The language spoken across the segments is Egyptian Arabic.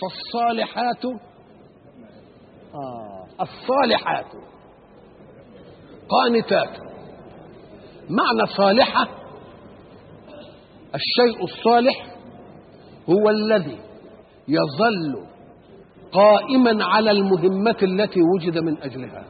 فالصالحات آه الصالحات قانتات معنى صالحة الشيء الصالح هو الذي يظل قائما على المهمة التي وجد من أجلها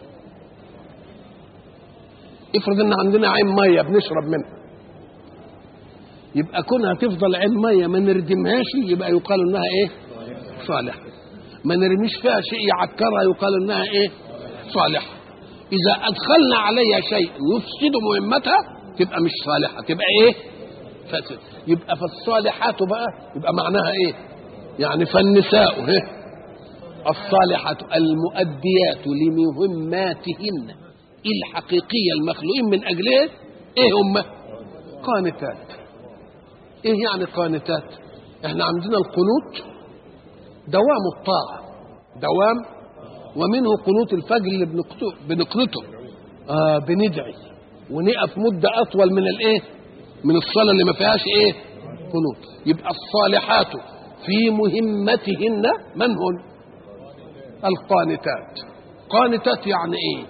افرض ان عندنا عين ميه بنشرب منها يبقى كونها تفضل عين ميه ما نردمهاش يبقى يقال انها ايه صالحه ما نرميش فيها شيء يعكرها يقال انها ايه صالحه اذا ادخلنا عليها شيء يفسد مهمتها تبقى مش صالحه تبقى ايه فاسد يبقى فالصالحات بقى يبقى معناها ايه يعني فالنساء إيه؟ الصالحات المؤديات لمهماتهن الحقيقيه المخلوقين من اجلها ايه هم قانتات ايه يعني قانتات احنا عندنا القنوت دوام الطاعه دوام ومنه قنوت الفجر اللي بنقنته, بنقنته. آه بندعي ونقف مده اطول من الايه من الصلاه اللي ما فيهاش ايه قنوت يبقى الصالحات في مهمتهن من هن القانتات قانتات يعني ايه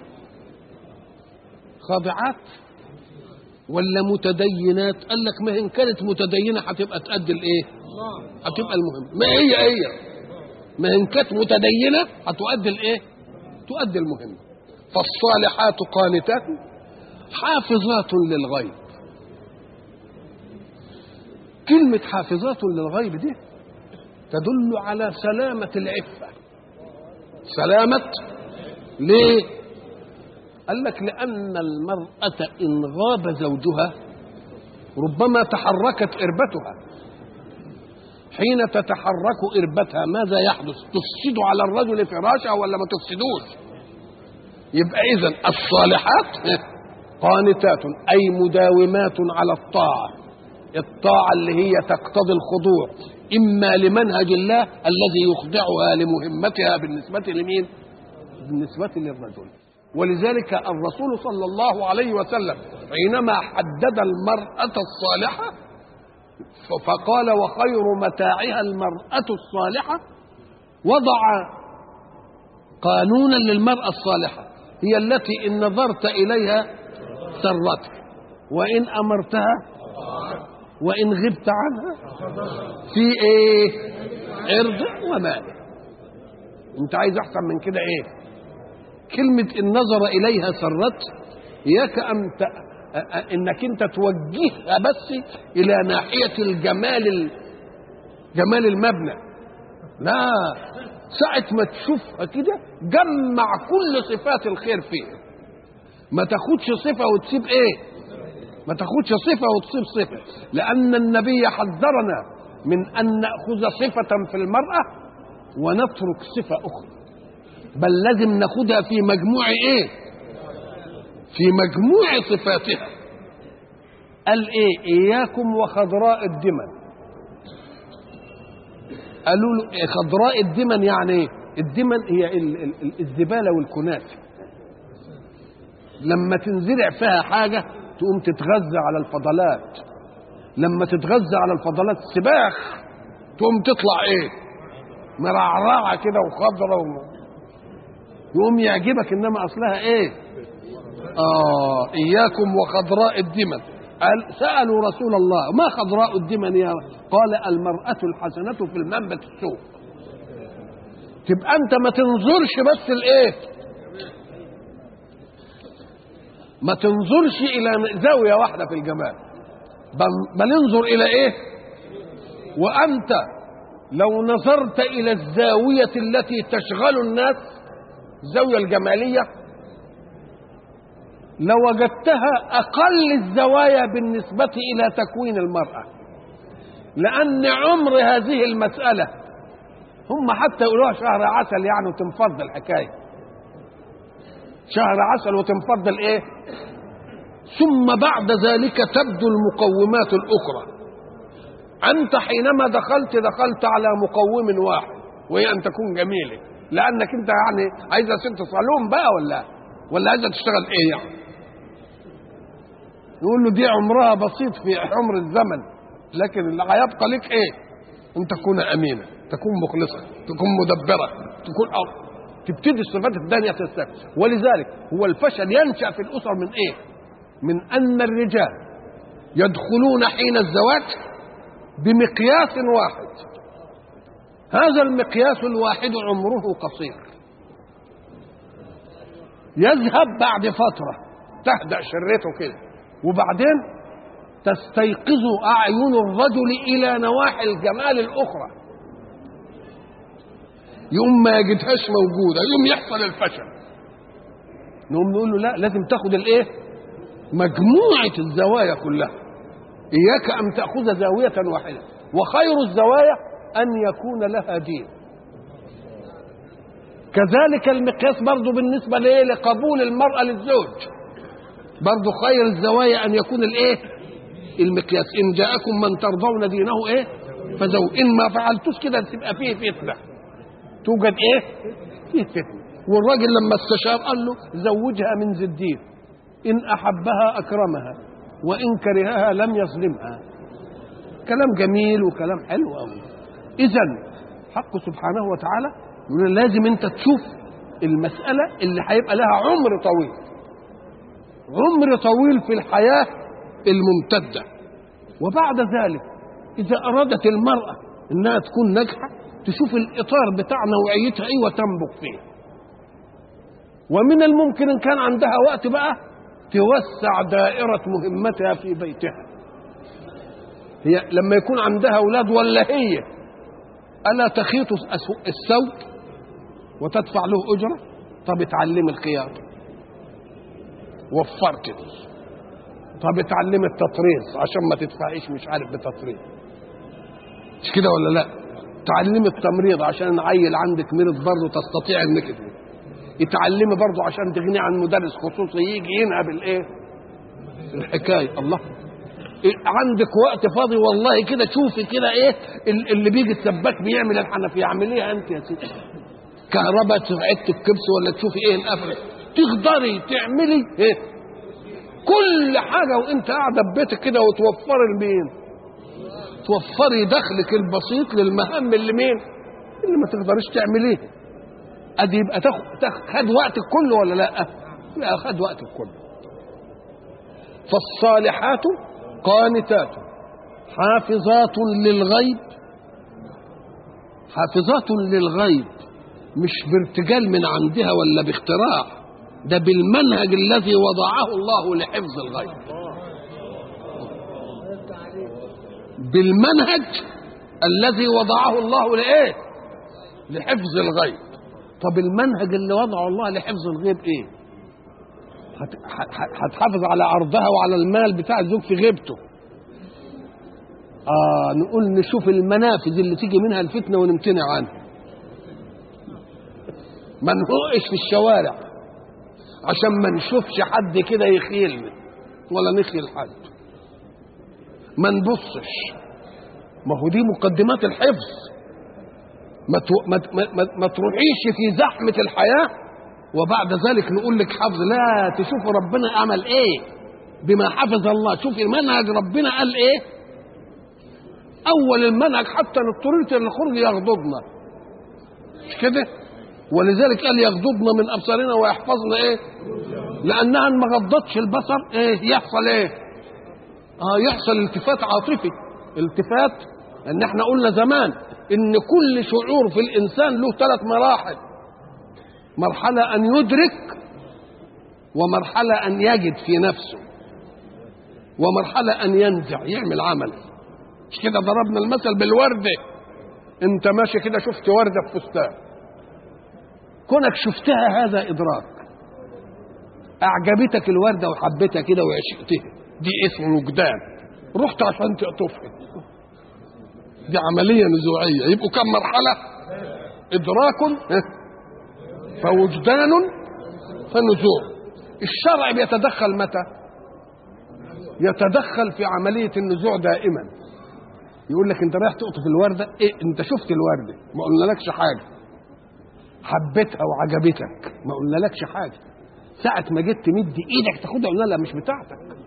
خاضعات ولا متدينات قال لك ما ان كانت متدينه هتبقى تأدي الايه هتبقى المهم ما هي هي ما ان كانت متدينه هتؤدي الايه تؤدي المهم فالصالحات قانتات حافظات للغيب كلمة حافظات للغيب دي تدل على سلامة العفة سلامة ليه قال لك لأن المرأة إن غاب زوجها ربما تحركت إربتها حين تتحرك إربتها ماذا يحدث تفسد على الرجل فراشها ولا ما تفسدوش يبقى إذن الصالحات قانتات أي مداومات على الطاعة الطاعة اللي هي تقتضي الخضوع إما لمنهج الله الذي يخضعها لمهمتها بالنسبة لمين بالنسبة للرجل ولذلك الرسول صلى الله عليه وسلم حينما حدد المرأة الصالحة فقال وخير متاعها المرأة الصالحة وضع قانونا للمرأة الصالحة هي التي إن نظرت إليها سرتك وإن أمرتها وإن غبت عنها في إيه عرض ومال أنت عايز أحسن من كده إيه كلمة إن نظر إليها سرت إياك أن ت... إنك أنت توجهها بس إلى ناحية الجمال ال... جمال المبنى لا ساعة ما تشوفها كده جمع كل صفات الخير فيها ما تاخدش صفة وتسيب إيه ما تاخدش صفة وتصيب صفة لأن النبي حذرنا من أن نأخذ صفة في المرأة ونترك صفة أخرى بل لازم ناخدها في مجموع ايه في مجموع صفاتها قال ايه اياكم وخضراء الدمن قالوا له إيه خضراء الدمن يعني ايه الدمن هي ال- ال- الزباله والكناس لما تنزرع فيها حاجه تقوم تتغذى على الفضلات لما تتغذى على الفضلات سباخ تقوم تطلع ايه مرعرعه كده وخضره و... يقوم يعجبك انما اصلها ايه اه اياكم وخضراء الدمن قال سالوا رسول الله ما خضراء الدمن يا قال المراه الحسنه في المنبت السوء تبقى انت ما تنظرش بس الايه ما تنظرش الى زاويه واحده في الجمال بل, بل انظر الى ايه وانت لو نظرت الى الزاويه التي تشغل الناس الزاويه الجماليه لوجدتها اقل الزوايا بالنسبه الى تكوين المراه لان عمر هذه المساله هم حتى يقولوها شهر عسل يعني وتنفض الحكايه شهر عسل وتنفض الايه ثم بعد ذلك تبدو المقومات الاخرى انت حينما دخلت دخلت على مقوم واحد وهي ان تكون جميله لانك انت يعني عايزه ست صالون بقى ولا ولا عايزه تشتغل ايه يعني يقول له دي عمرها بسيط في عمر الزمن لكن اللي هيبقى لك ايه ان تكون امينه تكون مخلصة تكون مدبرة تكون أو تبتدي الصفات الثانية تستكمل ولذلك هو الفشل ينشأ في الأسر من إيه؟ من أن الرجال يدخلون حين الزواج بمقياس واحد هذا المقياس الواحد عمره قصير يذهب بعد فترة تهدأ شريته كده وبعدين تستيقظ أعين الرجل إلى نواحي الجمال الأخرى يوم ما يجدهاش موجودة يوم يحصل الفشل نقوم نقول له لا لازم تاخد الايه مجموعة الزوايا كلها إياك أن تأخذ زاوية واحدة وخير الزوايا أن يكون لها دين كذلك المقياس برضه بالنسبة لإيه لقبول المرأة للزوج برضه خير الزوايا أن يكون الإيه المقياس إن جاءكم من ترضون دينه إيه فزو إن ما فعلتوش كده تبقى فيه فتنة توجد إيه فيه فتنة والراجل لما استشار قال له زوجها من ذي الدين إن أحبها أكرمها وإن كرهها لم يظلمها كلام جميل وكلام حلو قوي إذا حق سبحانه وتعالى يقول لازم أنت تشوف المسألة اللي هيبقى لها عمر طويل عمر طويل في الحياة الممتدة وبعد ذلك إذا أرادت المرأة إنها تكون ناجحة تشوف الإطار بتاع نوعيتها إيه وتنبغ فيه ومن الممكن إن كان عندها وقت بقى توسع دائرة مهمتها في بيتها هي لما يكون عندها أولاد ولا هي ألا تخيط الثوب وتدفع له أجرة طب اتعلمي الخياطة وفرت دي طب اتعلمي التطريز عشان ما تدفعيش مش عارف بتطريز مش كده ولا لا تعلمي التمريض عشان عيل عندك مرض برضه تستطيع انك اتعلمي برضه عشان تغني عن مدرس خصوصي يجي ينهب الايه الحكايه الله إيه عندك وقت فاضي والله كده شوفي كده ايه اللي بيجي السباك بيعمل الحنفيه اعمليها انت يا ستي كهرباء عدة الكبس ولا تشوفي ايه القفل تقدري تعملي ايه كل حاجة وانت قاعدة في بيتك كده وتوفري لمين توفري دخلك البسيط للمهام اللي مين اللي ما تقدريش تعمليه ادي يبقى تاخد خد وقتك كله ولا لا لا خد وقتك كله فالصالحات قانتات حافظات للغيب حافظات للغيب مش بارتجال من عندها ولا باختراع ده بالمنهج الذي وضعه الله لحفظ الغيب بالمنهج الذي وضعه الله لايه لحفظ الغيب طب المنهج اللي وضعه الله لحفظ الغيب ايه هتحافظ على عرضها وعلى المال بتاع الزوج في غيبته اه نقول نشوف المنافذ اللي تيجي منها الفتنه ونمتنع عنها ما نهقش في الشوارع عشان ما نشوفش حد كده يخيلنا ولا نخيل حد ما نبصش ما هو دي مقدمات الحفظ ما, تو... ما... ما... ما تروحيش في زحمة الحياة وبعد ذلك نقول لك حفظ لا تشوف ربنا عمل ايه بما حفظ الله شوفي منهج ربنا قال ايه اول المنهج حتى اضطررت الخروج يغضبنا مش كده ولذلك قال يغضبن من ابصارنا ويحفظن ايه لانها ما غضتش البصر ايه يحصل ايه اه يحصل التفات عاطفي التفات ان احنا قلنا زمان ان كل شعور في الانسان له ثلاث مراحل مرحله ان يدرك ومرحله ان يجد في نفسه ومرحله ان ينزع يعمل عمل مش كده ضربنا المثل بالورده انت ماشي كده شفت ورده في فستان كونك شفتها هذا ادراك اعجبتك الورده وحبيتها كده وعشقتها دي اسمه وجدان رحت عشان تقطفها دي عمليه نزوعيه يبقوا كم مرحله ادراك فوجدان فنزوع الشرع بيتدخل متى يتدخل في عمليه النزوع دائما يقول لك انت رايح تقطف الورده ايه انت شفت الورده ما قلنالكش حاجه حبيتها وعجبتك ما قلنالكش حاجه ساعة ما جيت تمد ايدك تاخدها قلنا لا مش بتاعتك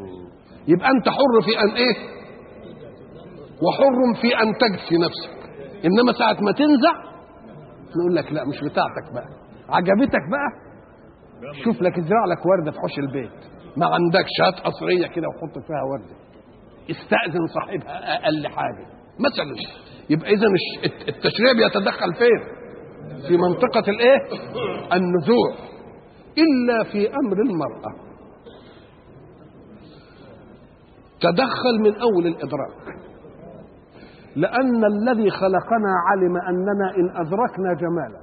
يبقى انت حر في ان ايه وحر في ان تجفي نفسك انما ساعه ما تنزع نقول لك لا مش بتاعتك بقى عجبتك بقى شوف لك ازرع لك ورده في حوش البيت ما عندكش هات قصريه كده وحط فيها ورده استاذن صاحبها اقل حاجه مثلا يبقى اذا التشريع بيتدخل فين في منطقه الايه النزوع الا في امر المراه تدخل من اول الادراك لان الذي خلقنا علم اننا ان ادركنا جمالا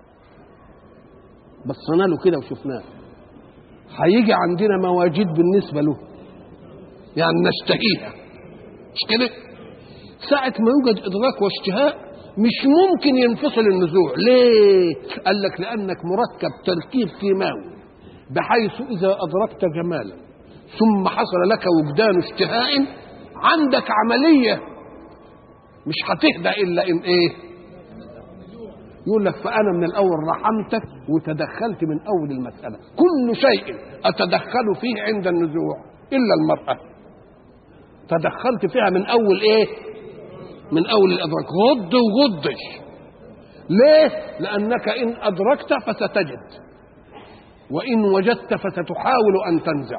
بصينا له كده وشفناه هيجي عندنا مواجيد بالنسبه له يعني نشتهيها مش كده ساعة ما يوجد إدراك واشتهاء مش ممكن ينفصل النزوع ليه قال لك لأنك مركب تركيب كيماوي بحيث إذا أدركت جمالا ثم حصل لك وجدان اشتهاء عندك عملية مش هتهدى إلا إن إيه يقول لك فأنا من الأول رحمتك وتدخلت من أول المسألة كل شيء أتدخل فيه عند النزوع إلا المرأة تدخلت فيها من أول إيه من أول الإدراك غض وغضش ليه لأنك إن أدركت فستجد وإن وجدت فستحاول أن تنزع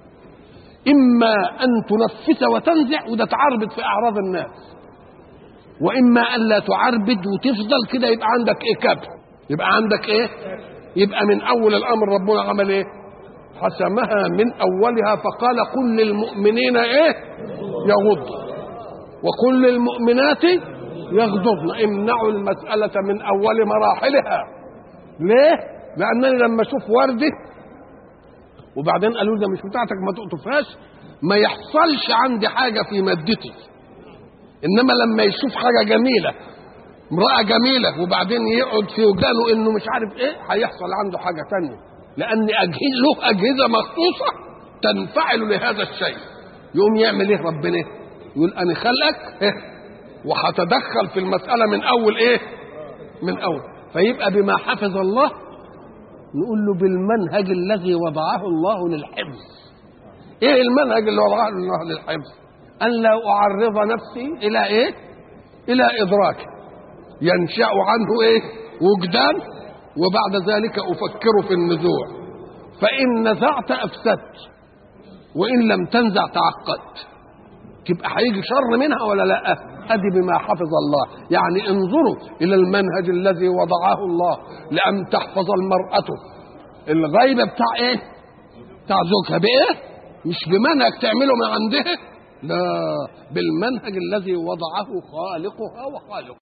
إما أن تنفس وتنزع وده تعربد في أعراض الناس واما الا تعربد وتفضل كده يبقى عندك ايه كبت يبقى عندك ايه يبقى من اول الامر ربنا عمل ايه حسمها من اولها فقال قل للمؤمنين ايه يغضوا وقل للمؤمنات يغضضن امنعوا المسألة من أول مراحلها ليه؟ لأنني لما أشوف وردة وبعدين قالوا ده مش بتاعتك ما تقطفهاش ما يحصلش عندي حاجة في مادتي انما لما يشوف حاجه جميله امراه جميله وبعدين يقعد في وجدانه انه مش عارف ايه هيحصل عنده حاجه تانية لان أجهز له اجهزه مخصوصه تنفعل لهذا الشيء يقوم يعمل ايه ربنا يقول انا خلقك إيه؟ وهتدخل في المساله من اول ايه من اول فيبقى بما حفظ الله نقول له بالمنهج الذي وضعه الله للحفظ ايه المنهج اللي وضعه الله للحفظ أن لا أعرض نفسي إلى إيه؟ إلى إدراك ينشأ عنه إيه؟ وجدان وبعد ذلك أفكر في النزوع فإن نزعت أفسدت وإن لم تنزع تعقدت تبقى هيجي شر منها ولا لا؟ أدي بما حفظ الله يعني انظروا إلى المنهج الذي وضعه الله لأن تحفظ المرأة الغيبة بتاع إيه؟ بتاع زوجها بإيه؟ مش بمنهج تعمله من عندها لا بالمنهج الذي وضعه خالقها وخالقها